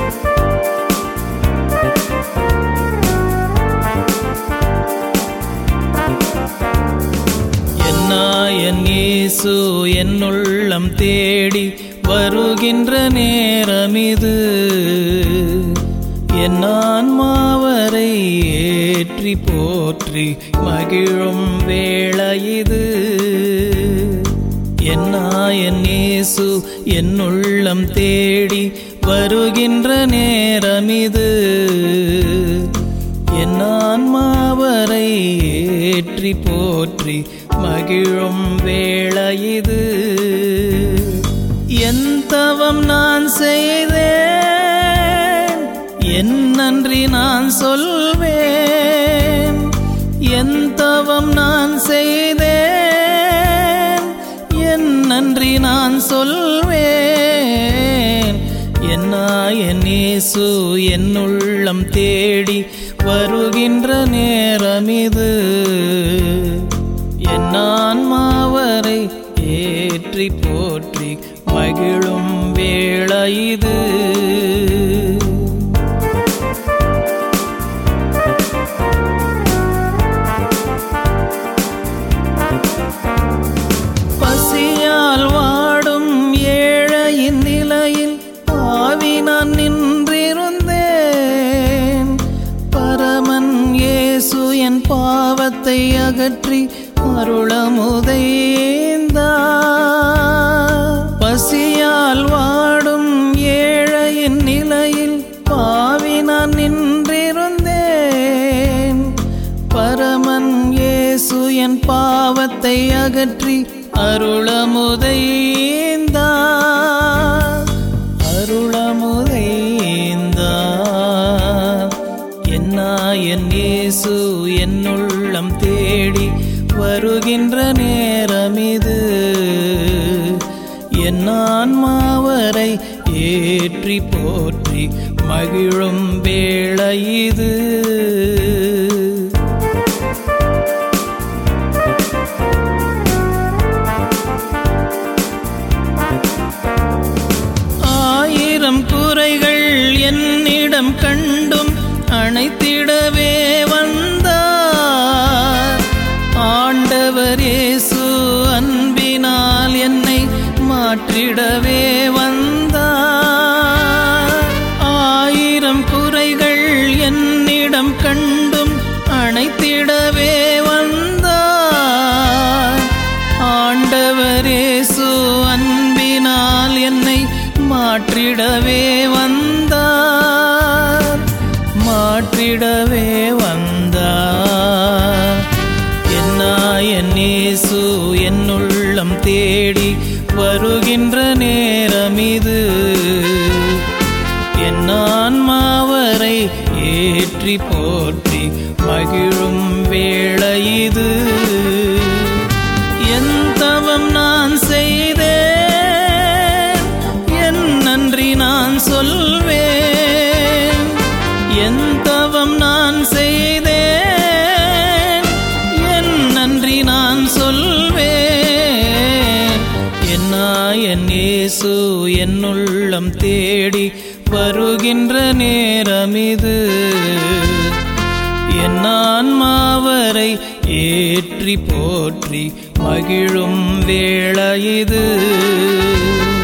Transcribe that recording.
என்னாயன் இயேசு என்னுள்ளம் தேடி வருகின்ற நேரமிது என் ஆன்மாவரை ஏற்றி போற்றி மகிழும் வேளையிது என்னாயன் இயேசு என்னுள்ளம் தேடி வருகின்ற நேரமிது என் ஆன்மாவரை ஏற்றி போற்றி மகிழும் வேளையிது என் தவம் நான் செய்தேன் என் நன்றி நான் சொல்வேன் என் தவம் நான் செய்தேன் என் நன்றி நான் சொல்வேன் என்ன என் இயேசு என் உள்ளம் தேடி வருகின்ற நேரமிது என் ஆன்மாவரை ஏற்றி போற்றி மகிழும் வேளையிது பசியால் வாடும் ஏழையின் நிலையில் பாவி நான் நின்றிருந்தேன் பரமன் இயேசு என் பாவத்தை அகற்றி அருளமுதைந்தா பசியால் வாடும் ஏழையின் நிலையில் பாவி நான் நின்றிருந்தேன் பரமன் இயேசு என் பாவத்தை அகற்றி அருளமுதைந்தா அருளமுதைந்தா என்ன என் இயேசு என் உள்ளம் தேடி வருகின்ற நேரமிது என் ஆன்மாவரை ஏற்றி போற்றி மகிழும் வேளையிது ஆயிரம் குறைகள் என்னிடம் கண்டும் அணைத்திடவே வந்தார் ஆண்டவர் இயேசு அன்பினால் என்னை மாற்றிடவே வந்தார் ஆயிரம் குறைகள் என்னிடம் கண்டும் அணைத்திடவே வந்தார் ஆண்டவர் இயேசு அன்பினால் என்னை மாற்றிடவே வந்தார் மாற்றிடவே வந்தார் என்ன என் இயேசு என் உள்ளம் தேடி வருகின்ற நேரமிது என் ஆன்மாவரை ஏற்றி போற்றி மகிழும் வேளையிது என் தவம் நான் செய்தேன் என் நன்றி நான் சொல்வேன் என் தவம் நான் செய்தேன் என் நன்றி நான் சொல்வேன் என்ன என் இயேசு என் உள்ளம் தேடி வருகின்ற நேரமிது என் ஆன்மாவரை ஏற்றி போற்றி மகிழும் வேளையிது